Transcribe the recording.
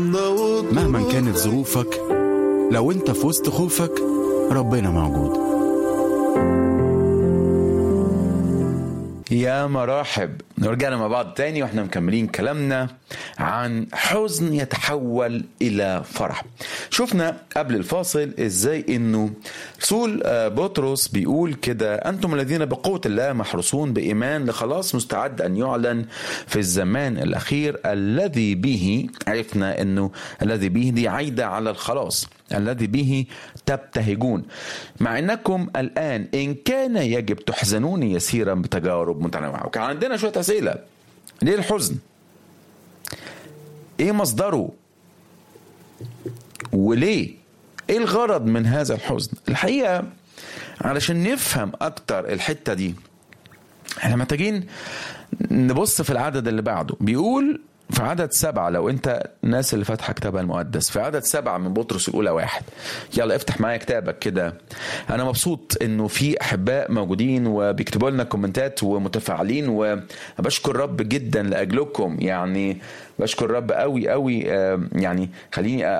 مهما كانت ظروفك لو انت في وسط خوفك ربنا موجود يا مراحب رجعنا مع بعض تاني واحنا مكملين كلامنا عن حزن يتحول الى فرح شفنا قبل الفاصل ازاي انه رسول آه، بطرس بيقول كده انتم الذين بقوة الله محروسون بايمان لخلاص مستعد ان يعلن في الزمان الاخير الذي به عرفنا انه الذي به دي عايدة على الخلاص الذي به تبتهجون مع انكم الان ان كان يجب تحزنون يسيرا بتجارب متنوعه وكان عندنا شويه اسئله ليه الحزن ايه مصدره وليه ايه الغرض من هذا الحزن الحقيقه علشان نفهم اكتر الحته دي احنا محتاجين نبص في العدد اللي بعده بيقول في عدد سبعة لو انت الناس اللي فاتحة كتابها المقدس في عدد سبعة من بطرس الأولى واحد يلا افتح معايا كتابك كده أنا مبسوط إنه في أحباء موجودين وبيكتبوا لنا كومنتات ومتفاعلين وبشكر رب جدا لأجلكم يعني بشكر رب قوي قوي آه، يعني خليني